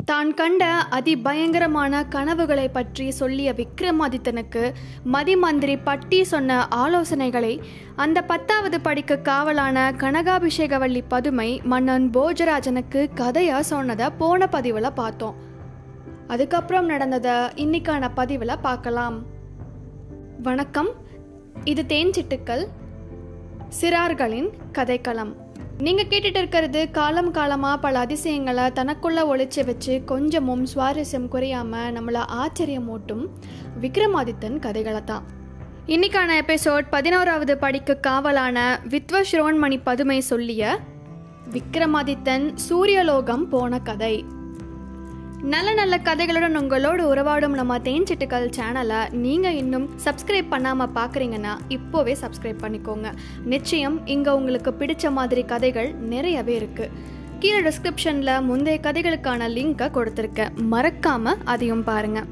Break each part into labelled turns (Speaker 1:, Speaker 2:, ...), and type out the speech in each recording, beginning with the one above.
Speaker 1: தான் கண்ட அதிபயங்கரமான கனவுகளை பற்றி சொல்லிய விக்ரமாதித்தனுக்கு மதிமந்திரி பட்டி சொன்ன ஆலோசனைகளை அந்த பத்தாவது படிக்க காவலான கனகாபிஷேகவல்லி பதுமை மன்னன் போஜராஜனுக்கு கதையா சொன்னதை போன பதிவில் பார்த்தோம் அதுக்கப்புறம் நடந்ததை இன்னைக்கான பதிவில் பார்க்கலாம் வணக்கம் இது தேன்சிட்டுக்கள் சிறார்களின் கதைக்களம் நீங்க கேட்டுட்டு இருக்கிறது காலம் காலமா பல அதிசயங்களை தனக்குள்ள ஒளிச்சு வச்சு கொஞ்சமும் சுவாரஸ்யம் குறையாம நம்மள ஆச்சரியமூட்டும் விக்ரமாதித்தன் கதைகளை தான் இன்னைக்கான எபிசோட் பதினோராவது படிக்க காவலான வித்வ சிரோன்மணி பதுமை சொல்லிய விக்ரமாதித்தன் சூரியலோகம் போன கதை நல்ல நல்ல கதைகளுடன் உங்களோடு உறவாடும் நம்ம தேன்சிட்டுக்கள் சேனலை நீங்கள் இன்னும் சப்ஸ்கிரைப் பண்ணாமல் பார்க்குறீங்கன்னா இப்போவே சப்ஸ்கிரைப் பண்ணிக்கோங்க நிச்சயம் இங்கே உங்களுக்கு பிடிச்ச மாதிரி கதைகள் நிறையவே இருக்குது கீழே டிஸ்கிரிப்ஷனில் முந்தைய கதைகளுக்கான லிங்கை கொடுத்துருக்கேன் மறக்காமல் அதையும் பாருங்கள்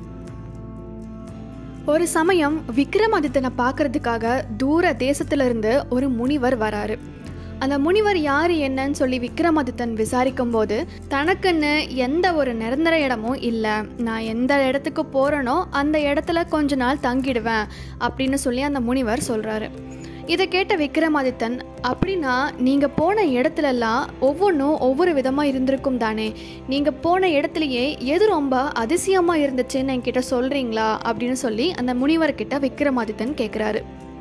Speaker 1: ஒரு சமயம் விக்ரமாதித்தனை பார்க்கறதுக்காக தூர தேசத்திலிருந்து ஒரு முனிவர் வராரு அந்த முனிவர் யார் என்னன்னு சொல்லி விக்ரமாதித்தன் விசாரிக்கும் போது தனக்குன்னு எந்த ஒரு நிரந்தர இடமும் இல்லை நான் எந்த இடத்துக்கு போகிறேனோ அந்த இடத்துல கொஞ்ச நாள் தங்கிடுவேன் அப்படின்னு சொல்லி அந்த முனிவர் சொல்கிறாரு இதை கேட்ட விக்ரமாதித்தன் அப்படின்னா நீங்கள் போன இடத்துலலாம் ஒவ்வொன்றும் ஒவ்வொரு விதமாக இருந்திருக்கும் தானே நீங்கள் போன இடத்துலையே எது ரொம்ப அதிசயமாக இருந்துச்சுன்னு என்கிட்ட சொல்கிறீங்களா அப்படின்னு சொல்லி அந்த முனிவர்கிட்ட விக்ரமாதித்தன் கேட்குறாரு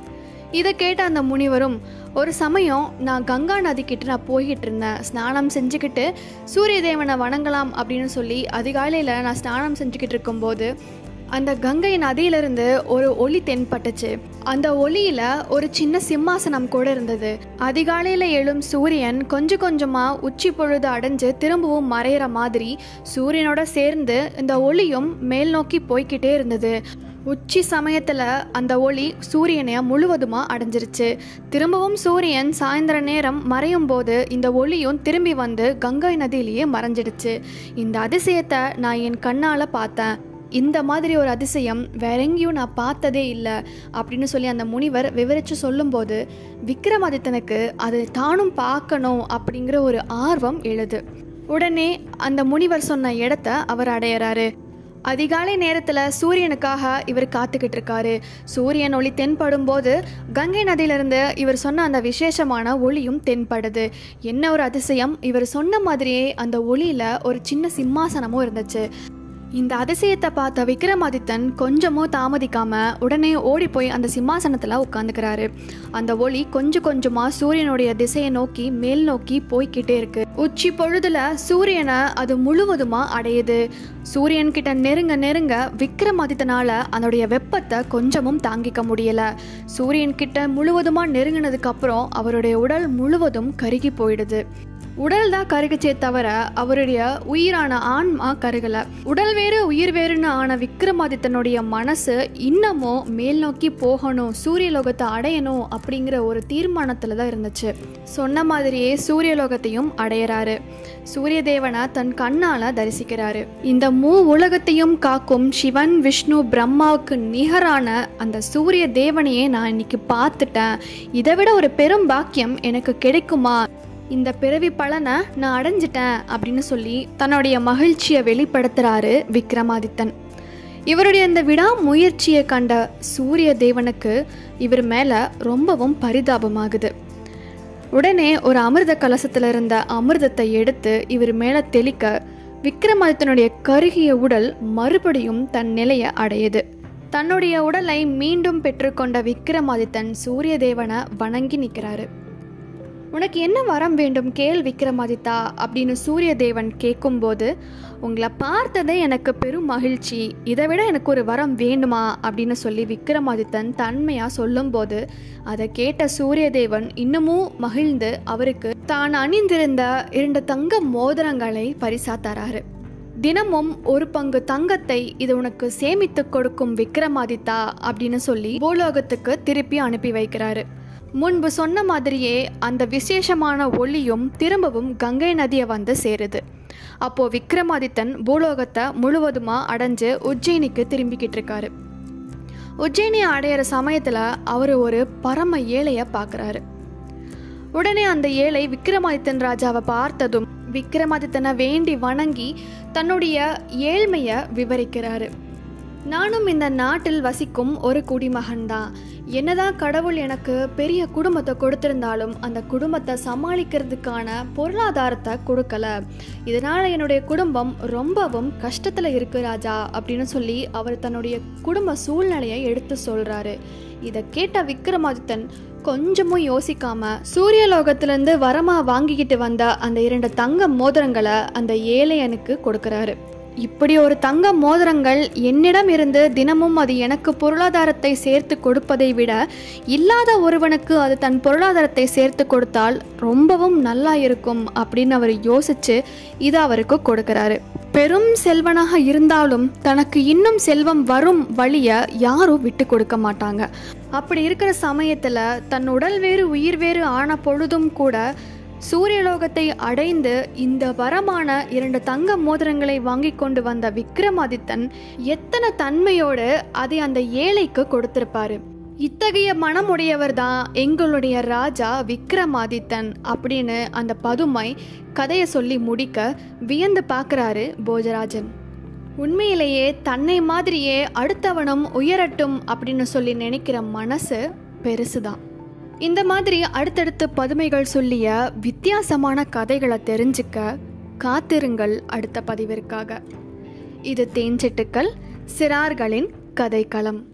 Speaker 1: இதை கேட்ட அந்த முனிவரும் ஒரு சமயம் நான் கங்கா நதிக்கிட்ட நான் போய்கிட்டு இருந்தேன் ஸ்நானம் செஞ்சுக்கிட்டு சூரிய தேவனை வணங்கலாம் அப்படின்னு சொல்லி அதிகாலையில் நான் ஸ்நானம் செஞ்சுக்கிட்டு இருக்கும்போது அந்த கங்கை நதியிலிருந்து ஒரு ஒளி தென்பட்டுச்சு அந்த ஒளியில ஒரு சின்ன சிம்மாசனம் கூட இருந்தது அதிகாலையில எழும் சூரியன் கொஞ்சம் கொஞ்சமா உச்சி பொழுது அடைஞ்சு திரும்பவும் மறையிற மாதிரி சூரியனோட சேர்ந்து இந்த ஒளியும் மேல் நோக்கி போய்கிட்டே இருந்தது உச்சி சமயத்தில் அந்த ஒளி சூரியனை முழுவதுமாக அடைஞ்சிருச்சு திரும்பவும் சூரியன் சாயந்தர நேரம் மறையும் போது இந்த ஒளியும் திரும்பி வந்து கங்கை நதியிலேயே மறைஞ்சிடுச்சு இந்த அதிசயத்தை நான் என் கண்ணால் பார்த்தேன் இந்த மாதிரி ஒரு அதிசயம் வேற எங்கேயும் நான் பார்த்ததே இல்லை அப்படின்னு சொல்லி அந்த முனிவர் விவரித்து சொல்லும்போது விக்ரமாதித்தனுக்கு அது தானும் பார்க்கணும் அப்படிங்கிற ஒரு ஆர்வம் எழுது உடனே அந்த முனிவர் சொன்ன இடத்த அவர் அடையிறாரு அதிகாலை நேரத்தில் சூரியனுக்காக இவர் காத்துக்கிட்டு இருக்காரு சூரியன் ஒளி தென்படும் போது கங்கை நதியிலிருந்து இவர் சொன்ன அந்த விசேஷமான ஒளியும் தென்படுது என்ன ஒரு அதிசயம் இவர் சொன்ன மாதிரியே அந்த ஒளியில் ஒரு சின்ன சிம்மாசனமும் இருந்துச்சு இந்த அதிசயத்தை பார்த்த விக்ரமாதித்தன் கொஞ்சமும் தாமதிக்காம உடனே ஓடி போய் அந்த சிம்மாசனத்தில் உட்காந்துக்கிறாரு அந்த ஒளி கொஞ்சம் கொஞ்சமா சூரியனுடைய திசையை நோக்கி மேல் நோக்கி போய்கிட்டே இருக்கு உச்சி பொழுதுல சூரியனை அது முழுவதுமா அடையுது சூரியன் கிட்ட நெருங்க நெருங்க விக்ரமாதித்தனால அதனுடைய வெப்பத்தை கொஞ்சமும் தாங்கிக்க முடியல சூரியன் கிட்ட முழுவதுமா நெருங்கினதுக்கு அப்புறம் அவருடைய உடல் முழுவதும் கருகி போயிடுது உடல் தான் கருகுச்சே தவிர அவருடைய உயிரான ஆன்மா கருகல உடல் வேறு உயிர் வேறுன்னு ஆன விக்ரமாதித்தனுடைய மனசு இன்னமும் மேல் நோக்கி போகணும் சூரியலோகத்தை அடையணும் அப்படிங்கிற ஒரு தீர்மானத்தில் தான் இருந்துச்சு சொன்ன மாதிரியே சூரியலோகத்தையும் அடையிறாரு சூரிய தேவனை தன் கண்ணால தரிசிக்கிறாரு இந்த மூ உலகத்தையும் காக்கும் சிவன் விஷ்ணு பிரம்மாவுக்கு நிகரான அந்த சூரிய தேவனையே நான் இன்னைக்கு பார்த்துட்டேன் இதை விட ஒரு பெரும் பாக்கியம் எனக்கு கிடைக்குமா இந்த பிறவி பலனை நான் அடைஞ்சிட்டேன் அப்படின்னு சொல்லி தன்னுடைய மகிழ்ச்சியை வெளிப்படுத்துகிறாரு விக்ரமாதித்தன் இவருடைய இந்த விடாமுயற்சியை கண்ட சூரிய தேவனுக்கு இவர் மேலே ரொம்பவும் பரிதாபமாகுது உடனே ஒரு அமிர்த கலசத்தில் இருந்த அமிர்தத்தை எடுத்து இவர் மேலே தெளிக்க விக்ரமாதித்தனுடைய கருகிய உடல் மறுபடியும் தன் நிலையை அடையுது தன்னுடைய உடலை மீண்டும் பெற்றுக்கொண்ட விக்ரமாதித்தன் சூரிய தேவனை வணங்கி நிற்கிறாரு உனக்கு என்ன வரம் வேண்டும் கேள் விக்ரமாதித்தா அப்படின்னு சூரிய தேவன் கேட்கும்போது உங்களை பார்த்ததே எனக்கு பெரும் மகிழ்ச்சி இதை விட எனக்கு ஒரு வரம் வேண்டுமா அப்படின்னு சொல்லி விக்ரமாதித்தன் தன்மையாக சொல்லும்போது அதை கேட்ட சூரிய தேவன் இன்னமும் மகிழ்ந்து அவருக்கு தான் அணிந்திருந்த இரண்டு தங்க மோதிரங்களை பரிசா தராரு தினமும் ஒரு பங்கு தங்கத்தை இது உனக்கு சேமித்து கொடுக்கும் விக்ரமாதித்தா அப்படின்னு சொல்லி பூலோகத்துக்கு திருப்பி அனுப்பி வைக்கிறாரு முன்பு சொன்ன மாதிரியே அந்த விசேஷமான ஒளியும் திரும்பவும் கங்கை நதியை வந்து சேருது அப்போ விக்ரமாதித்தன் பூலோகத்தை முழுவதுமா அடைஞ்சு உஜ்ஜயினிக்கு திரும்பிக்கிட்டு இருக்காரு உஜ்ஜயினி அடையிற சமயத்தில் அவர் ஒரு பரம ஏழையை பார்க்குறாரு உடனே அந்த ஏழை விக்ரமாதித்தன் ராஜாவை பார்த்ததும் விக்ரமாதித்தனை வேண்டி வணங்கி தன்னுடைய ஏழ்மையை விவரிக்கிறாரு நானும் இந்த நாட்டில் வசிக்கும் ஒரு குடிமகன்தான் என்னதான் கடவுள் எனக்கு பெரிய குடும்பத்தை கொடுத்திருந்தாலும் அந்த குடும்பத்தை சமாளிக்கிறதுக்கான பொருளாதாரத்தை கொடுக்கல இதனால் என்னுடைய குடும்பம் ரொம்பவும் கஷ்டத்தில் இருக்கு ராஜா அப்படின்னு சொல்லி அவர் தன்னுடைய குடும்ப சூழ்நிலையை எடுத்து சொல்கிறாரு இதை கேட்ட விக்ரமாதித்தன் கொஞ்சமும் யோசிக்காம சூரியலோகத்திலேருந்து வரமா வாங்கிக்கிட்டு வந்த அந்த இரண்டு தங்க மோதிரங்களை அந்த ஏழையனுக்கு கொடுக்குறாரு இப்படி ஒரு தங்க மோதிரங்கள் என்னிடம் இருந்து தினமும் அது எனக்கு பொருளாதாரத்தை சேர்த்து கொடுப்பதை விட இல்லாத ஒருவனுக்கு அது தன் பொருளாதாரத்தை சேர்த்து கொடுத்தால் ரொம்பவும் நல்லா இருக்கும் அப்படின்னு அவர் யோசிச்சு இதை அவருக்கு கொடுக்கறாரு பெரும் செல்வனாக இருந்தாலும் தனக்கு இன்னும் செல்வம் வரும் வழியை யாரும் விட்டு கொடுக்க மாட்டாங்க அப்படி இருக்கிற சமயத்தில் தன் உடல் வேறு உயிர் வேறு ஆன பொழுதும் கூட சூரியலோகத்தை அடைந்து இந்த வரமான இரண்டு தங்க மோதிரங்களை வாங்கி கொண்டு வந்த விக்ரமாதித்தன் எத்தனை தன்மையோடு அதை அந்த ஏழைக்கு கொடுத்திருப்பாரு இத்தகைய மனமுடையவர் தான் எங்களுடைய ராஜா விக்ரமாதித்தன் அப்படின்னு அந்த பதுமை கதையை சொல்லி முடிக்க வியந்து பார்க்குறாரு போஜராஜன் உண்மையிலேயே தன்னை மாதிரியே அடுத்தவனும் உயரட்டும் அப்படின்னு சொல்லி நினைக்கிற மனசு பெருசுதான் இந்த மாதிரி அடுத்தடுத்து பதுமைகள் சொல்லிய வித்தியாசமான கதைகளை தெரிஞ்சுக்க காத்திருங்கள் அடுத்த பதிவிற்காக இது தேன்சிட்டுக்கள் சிறார்களின் கதைக்களம்